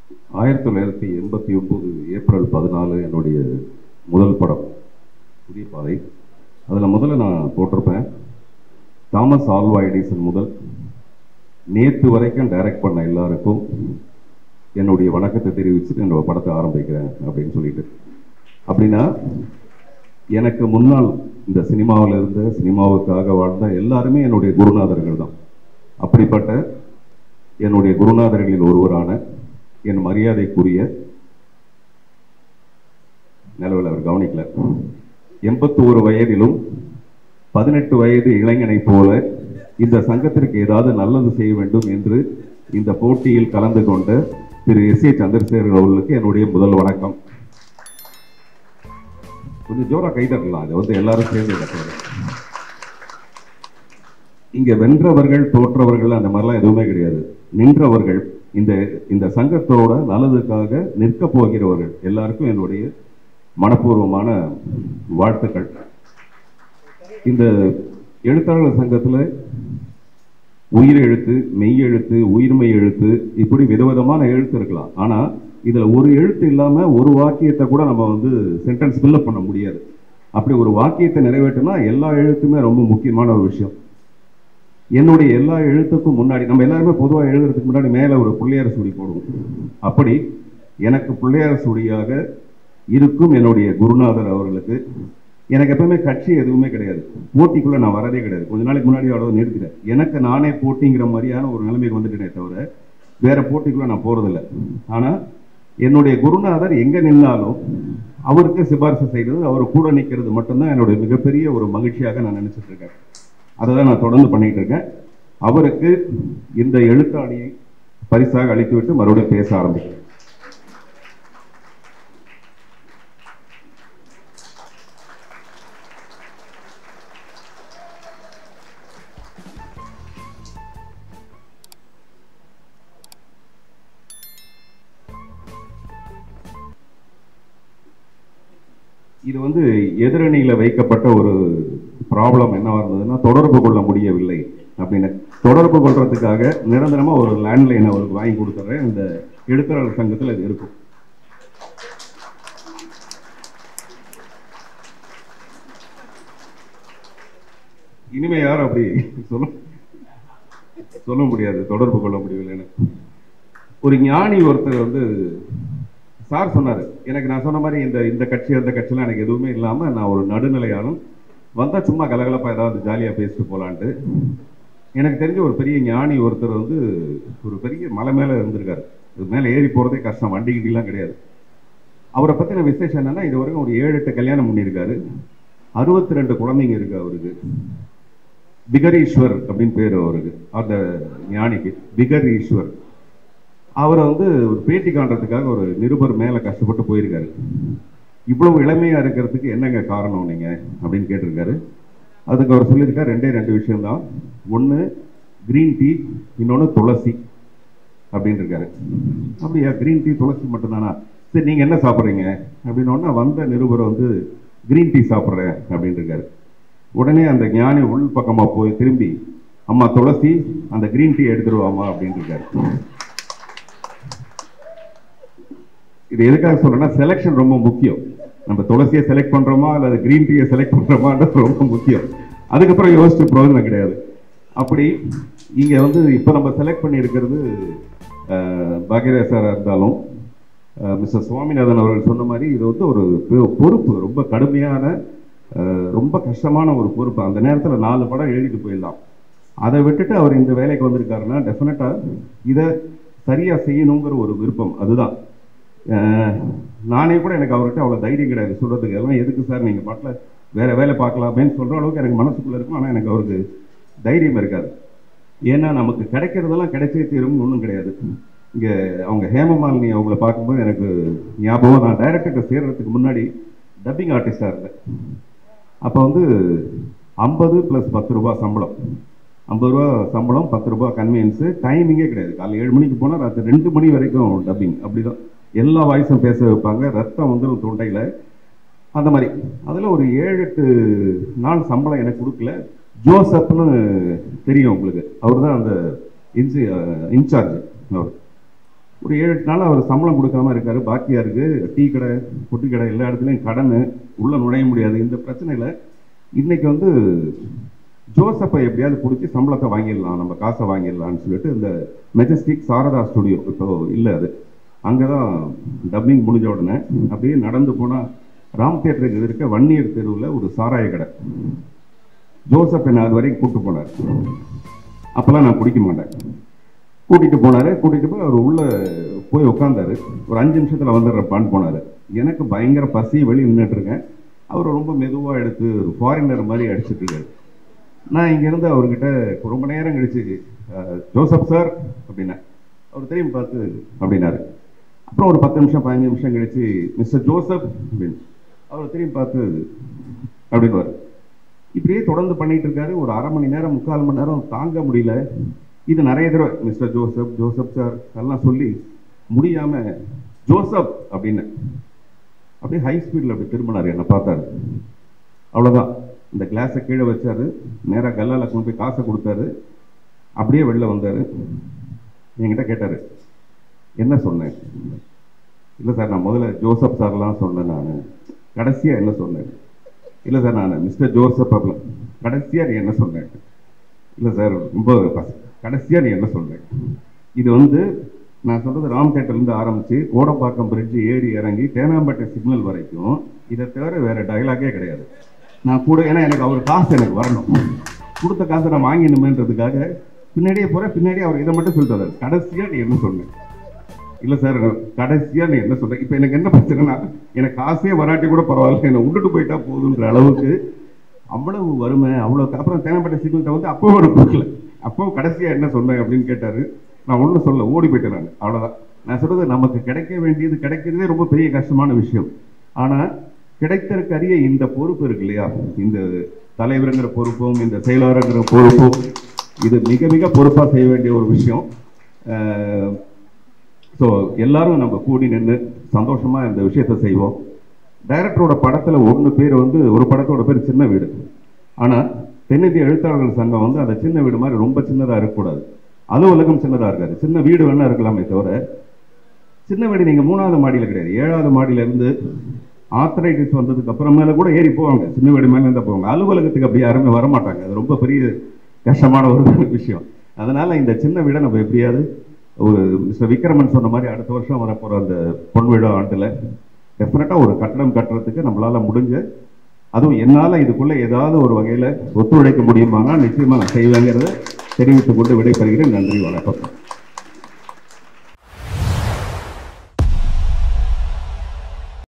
ஆயிரத்தி தொள்ளாயிரத்தி எண்பத்தி ஒன்பது ஏப்ரல் பதினாலு என்னுடைய முதல் படம் புதிய பாதை அதில் முதல்ல நான் போட்டிருப்பேன் தாமஸ் ஆல்வா எடிசன் முதல் நேற்று வரைக்கும் டைரக்ட் பண்ண எல்லாருக்கும் என்னுடைய வணக்கத்தை தெரிவிச்சுட்டு என்னோட படத்தை ஆரம்பிக்கிறேன் அப்படின்னு சொல்லிட்டு அப்படின்னா எனக்கு முன்னால் இந்த சினிமாவில் இருந்த சினிமாவுக்காக வாழ்ந்த எல்லாருமே என்னுடைய குருநாதர்கள் தான் அப்படிப்பட்ட என்னுடைய குருநாதர்களில் ஒருவரான என் மரியாதைக்குரிய நிலவில் அவர் கவனிக்கல எண்பத்தோரு வயதிலும் பதினெட்டு வயது இளைஞனைப் போல இந்த சங்கத்திற்கு ஏதாவது நல்லது செய்ய வேண்டும் என்று இந்த போட்டியில் கலந்து கொண்ட திரு எஸ் ஏ சந்திரசேகர் அவர்களுக்கு என்னுடைய முதல் வணக்கம் கொஞ்சம் ஜோரா கைதட்டலாம் அதை வந்து எல்லாரும் சேர்ந்து கட்டுறது இங்க வென்றவர்கள் தோற்றவர்கள் அந்த மாதிரிலாம் எதுவுமே கிடையாது நின்றவர்கள் இந்த இந்த சங்கத்தோட நல்லதுக்காக நிற்க போகிறவர்கள் எல்லாருக்கும் என்னுடைய மனப்பூர்வமான வாழ்த்துக்கள் இந்த எழுத்தாளர் சங்கத்துல உயிர் எழுத்து மெய் எழுத்து உயிர்மை எழுத்து இப்படி விதவிதமான எழுத்து இருக்கலாம் ஆனா இதுல ஒரு எழுத்து இல்லாம ஒரு வாக்கியத்தை கூட நம்ம வந்து சென்டென்ஸ் ஃபில்அப் பண்ண முடியாது அப்படி ஒரு வாக்கியத்தை நிறைவேற்றினா எல்லா எழுத்துமே ரொம்ப முக்கியமான ஒரு விஷயம் என்னுடைய எல்லா எழுத்துக்கும் முன்னாடி நம்ம எல்லாருமே பொதுவாக எழுதுறதுக்கு முன்னாடி மேலே ஒரு பிள்ளையார் சுடி போடுவோம் அப்படி எனக்கு பிள்ளையார் சுடியாக இருக்கும் என்னுடைய குருநாதர் அவர்களுக்கு எனக்கு எப்பவுமே கட்சி எதுவுமே கிடையாது போட்டிக்குள்ள நான் வரதே கிடையாது கொஞ்ச நாளைக்கு முன்னாடி அவ்வளவு நிறுத்திட்டேன் எனக்கு நானே போட்டிங்கிற மாதிரியான ஒரு நிலைமைக்கு வந்துட்டேனே தவிர வேற போட்டிக்குள்ள நான் போறதில்லை ஆனா என்னுடைய குருநாதர் எங்க நின்னாலும் அவருக்கு சிபாரிசு செய்கிறது அவர் கூட நிற்கிறது மட்டும்தான் என்னுடைய மிகப்பெரிய ஒரு மகிழ்ச்சியாக நான் நினைச்சிட்டு இருக்கேன் அதை தான் நான் தொடர்ந்து பண்ணிட்டு இருக்கேன் அவருக்கு இந்த எழுத்தாணியை பரிசாக அளித்துவிட்டு மறுபடியும் பேச ஆரம்பிக்கிறேன் இது வந்து எதிரணியில வைக்கப்பட்ட ஒரு ப்ராப்ளம் என்னவா இருந்ததுன்னா தொடர்பு கொள்ள முடியவில்லை அப்படின்னு தொடர்பு கொள்றதுக்காக நிரந்தரமா ஒரு லேண்ட்லைன் அவருக்கு வாங்கி கொடுத்துட்றேன் இந்த எழுத்தாளர் சங்கத்தில் இது இருக்கும் இனிமே யாரும் அப்படி சொல்ல சொல்ல முடியாது தொடர்பு கொள்ள முடியவில்லைன்னு ஒரு ஞானி ஒருத்தர் வந்து சார் சொன்னாரு எனக்கு நான் சொன்ன மாதிரி இந்த இந்த கட்சி அந்த கட்சிலாம் எனக்கு எதுவுமே இல்லாம நான் ஒரு நடுநிலையானும் வந்தா சும்மா கலகலப்பா ஏதாவது ஜாலியா பேசிட்டு போலான்ட்டு எனக்கு தெரிஞ்ச ஒரு பெரிய ஞானி ஒருத்தர் வந்து ஒரு பெரிய மலை மேல இருந்திருக்காரு அது மேல ஏறி போறதே கஷ்டம் வண்டி கிட்டிலாம் கிடையாது அவரை பத்தின விசேஷம் என்னன்னா இது வரைக்கும் ஒரு ஏழு எட்டு கல்யாணம் பண்ணியிருக்காரு அறுபத்தி ரெண்டு குழந்தைங்க இருக்கு அவருக்கு பிகர் ஈஸ்வர் அப்படின்னு பேரு அவருக்கு அந்த ஞானிக்கு பிகர் ஈஸ்வர் அவரை வந்து ஒரு பேட்டி காண்றதுக்காக ஒரு நிருபர் மேல கஷ்டப்பட்டு போயிருக்காரு இவ்வளவு இளமையா இருக்கிறதுக்கு என்னங்க காரணம் நீங்க அப்படின்னு கேட்டிருக்காரு அதுக்கு அவர் சொல்லியிருக்காரு ரெண்டே ரெண்டு விஷயம்தான் ஒன்று கிரீன் டீ இன்னொன்று துளசி அப்படின்னு இருக்காரு அப்படியா கிரீன் டீ துளசி மட்டும்தானா சரி நீங்க என்ன சாப்பிட்றீங்க அப்படின்னோடனே வந்த நிருபர் வந்து கிரீன் டீ சாப்பிட்றேன் அப்படின்னு இருக்காரு உடனே அந்த ஞானி உள் பக்கமா போய் திரும்பி அம்மா துளசி அந்த கிரீன் டீ எடுத்துருவாமா அப்படின்னு இருக்காரு இது எதுக்காக சொல்றேன்னா செலெக்ஷன் ரொம்ப முக்கியம் நம்ம துளசியை செலக்ட் பண்றோமா அல்லது கிரீன் டீயை செலக்ட் பண்றோமான்றது ரொம்ப முக்கியம் அதுக்கப்புறம் யோசிச்சு பிரயோஜனம் கிடையாது அப்படி இங்க வந்து இப்போ நம்ம செலக்ட் பண்ணி இருக்கிறது பாக்யராஜ் இருந்தாலும் மிஸ்டர் சுவாமிநாதன் அவர்கள் சொன்ன மாதிரி இது வந்து ஒரு பெ- பொறுப்பு ரொம்ப கடுமையான அஹ், ரொம்ப கஷ்டமான ஒரு பொறுப்பு அந்த நேரத்தில் நாலு படம் எழுதிட்டு போயிடலாம் அதை விட்டுட்டு அவர் இந்த வேலைக்கு வந்திருக்காருன்னா டெஃபினட்டாக இதை சரியாக செய்யணுங்கிற ஒரு விருப்பம் அதுதான் அஹ், நானே கூட எனக்கு அவர்கிட்ட அவ்வளோ தைரியம் கிடையாது சொல்கிறதுக்கு எல்லாம் எதுக்கு சார் நீங்கள் பாட்டில் வேற வேலை பார்க்கலாமேன்னு சொல்கிற அளவுக்கு எனக்கு மனசுக்குள்ளே இருக்கும் ஆனால் எனக்கு அவருக்கு தைரியம் இருக்காது ஏன்னா நமக்கு கிடைக்கிறதெல்லாம் கிடைச்சே தீரும்னு ஒன்றும் கிடையாது இங்கே அவங்க ஹேமமாலினி அவங்கள பார்க்கும்போது எனக்கு ஞாபகம் நான் டைரக்டர்கிட்ட சேர்றதுக்கு முன்னாடி டப்பிங் ஆர்டிஸ்டாக இருந்தேன் அப்போ வந்து ஐம்பது ப்ளஸ் பத்து ரூபா சம்பளம் ஐம்பது ரூபா சம்பளம் பத்து ரூபா கன்வீனியன்ஸு டைமிங்கே கிடையாது காலைல ஏழு மணிக்கு போனால் ராத்திரி ரெண்டு மணி வரைக்கும் டப்பிங் அப்படிதான் எல்லா வாய்ஸும் பேச வைப்பாங்க ரத்தம் வந்துடும் தொண்டையில் அந்த மாதிரி அதில் ஒரு ஏழு எட்டு நாள் சம்பளம் எனக்கு கொடுக்கல ஜோசப்னு தெரியும் உங்களுக்கு அவர் தான் அந்த இன்சி இன்சார்ஜ் அவர் ஒரு ஏழு எட்டு நாள் அவர் சம்பளம் கொடுக்காம இருக்காரு பாக்கியா இருக்கு டீ கடை பொட்டி கடை எல்லா இடத்துலையும் கடன் உள்ள நுழைய முடியாது இந்த பிரச்சனையில இன்னைக்கு வந்து ஜோசப்பை எப்படியாவது பிடிச்சி சம்பளத்தை வாங்கிடலாம் நம்ம காசை வாங்கிடலாம்னு சொல்லிட்டு இந்த மெஜஸ்டிக் சாரதா ஸ்டுடியோ இப்போ இல்லை அது அங்கே தான் டப்பிங் முடிஞ்ச உடனே அப்படியே நடந்து போனால் ராம் தேட்டருக்கு எதிர்க்க வன்னியர் தெருவில் ஒரு சாராய கடை ஜோசப் என்ன அது வரைக்கும் கூப்பிட்டு போனார் அப்போல்லாம் நான் குடிக்க மாட்டேன் கூட்டிட்டு போனாரு கூட்டிட்டு போய் அவர் உள்ள போய் உட்காந்தாரு ஒரு அஞ்சு நிமிஷத்துல வந்துடுறப்பான்னு போனாரு எனக்கு பயங்கர பசி வெளியே நின்றுட்டு இருக்கேன் அவர் ரொம்ப மெதுவா எடுத்து ஒரு ஃபாரினர் மாதிரி அடிச்சிட்டு இருக்காரு நான் இங்க இருந்து அவர்கிட்ட ரொம்ப நேரம் கழிச்சு அஹ், ஜோசப் சார் அப்படின்னா அவர் திரும்பி பார்த்து அப்படின்னாரு அப்புறம் ஒரு பத்து நிமிஷம் பதினஞ்சு நிமிஷம் கழிச்சு மிஸ்டர் ஜோசப் அப்படின்னு அவர் திரும்பி பார்த்து அப்படின்னுவார் இப்படியே தொடர்ந்து பண்ணிட்டு இருக்காரு ஒரு அரை மணி நேரம் முக்கால் மணி நேரம் தாங்க முடியல இது நிறைய தடவை மிஸ்டர் ஜோசப் ஜோசப் சார் எல்லாம் சொல்லி முடியாம ஜோசப் அப்படின்னு அப்படியே ஹை ஸ்பீடில் அப்படி திரும்பினார் என்னை பார்த்தாரு அவ்வளோதான் இந்த கிளாஸை கீழே வச்சாரு நேராக கல்லால கொண்டு போய் காசை கொடுத்தாரு அப்படியே வெளில வந்தாரு என்கிட்ட கேட்டாரு என்ன சொன்னேன் இல்லை சார் நான் முதல்ல ஜோசப் சார்லாம் சொன்னேன் நான் கடைசியாக என்ன சொன்னேன் இல்லை சார் நான் மிஸ்டர் ஜோசப் அப்படின் கடைசியாக நீ என்ன சொன்னேன் இல்லை சார் ரொம்ப பச- கடைசியா நீ என்ன சொல்ற இது வந்து நான் சொல்றது ராம் தேட்டர்லேருந்து ஆரம்பிச்சு கோடம்பாக்கம் பிரிட்ஜ் ஏறி இறங்கி தேனாம்பேட்டை சிக்னல் வரைக்கும் இதை தவிர வேற டயலாகே கிடையாது நான் கூட ஏன்னா எனக்கு அவர் காசு எனக்கு வரணும் கொடுத்த காசை நான் வாங்கினுமேன்றதுக்காக பின்னாடியே போறேன் பின்னாடியே அவர் இதை மட்டும் சொல்லிட்டு கடைசியா நீ என்ன சொன்ன இல்ல சார் கடைசியா நீ என்ன சொல்ற இப்ப எனக்கு என்ன பிரச்சனைனா எனக்கு காசே வராட்டி கூட பரவாயில்ல என்னை விட்டுட்டு போயிட்டா போதுன்ற அளவுக்கு அவ்வளவு வறுமை அவ்வளவு அப்புறம் தேனப்பட்ட சிக்னல்கிட்ட வந்து அப்போ ஒரு கொடுக்கல அப்போ கடைசியா என்ன சொன்னேன் அப்படின்னு கேட்டாரு நான் ஒன்றும் சொல்ல ஓடி போயிட்டேன் நான் அவ்வளவுதான் நான் சொல்றது நமக்கு கிடைக்க வேண்டியது கிடைக்கிறதே ரொம்ப பெரிய கஷ்டமான விஷயம் ஆனா கிடைத்தற்கரிய இந்த பொறுப்பு இருக்கு இல்லையா இந்த தலைவருங்கிற பொறுப்பும் இந்த செயலாளருங்கிற பொறுப்பும் இது மிக மிக பொறுப்பா செய்ய வேண்டிய ஒரு விஷயம் ஸோ எல்லாரும் நம்ம கூடி நின்று சந்தோஷமா இந்த விஷயத்தை செய்வோம் டைரக்டரோட படத்துல ஒன்று பேர் வந்து ஒரு படத்தோட பேர் சின்ன வீடு ஆனா தென்னிந்திய எழுத்தாளர்கள் சங்கம் வந்து அந்த சின்ன வீடு மாதிரி ரொம்ப சின்னதா இருக்கக்கூடாது அலுவலகம் சின்னதா இருக்காது சின்ன வீடு வேணா இருக்கலாமே தவிர சின்ன வீடு நீங்க மூணாவது மாடியில கிடையாது ஏழாவது மாடியில இருந்து ஆத்தரைட்டிஸ் வந்ததுக்கு அப்புறமேல கூட ஏறி போவாங்க சின்ன வீடு மேல இருந்தா போவாங்க அலுவலகத்துக்கு அப்படி யாருமே வரமாட்டாங்க அது ரொம்ப பெரிய கஷ்டமான ஒரு விஷயம் அதனால இந்த சின்ன வீடை நம்ம எப்படியாவது ஒரு மிஸ்டர் விக்ரமன் சொன்ன மாதிரி அடுத்த வருஷம் வரப்போற அந்த பொன் விழா ஆண்டுல டெஃபினட்டா ஒரு கட்டடம் கட்டுறதுக்கு நம்மளால முடிஞ்ச அதுவும் என்னால இதுக்குள்ள ஏதாவது ஒரு வகையில ஒத்துழைக்க முடியுமானா நிச்சயமா நான் செய்வேங்கிறத தெரிவித்துக் கொண்டு விடைபெறுகிறேன் நன்றி வணக்கம்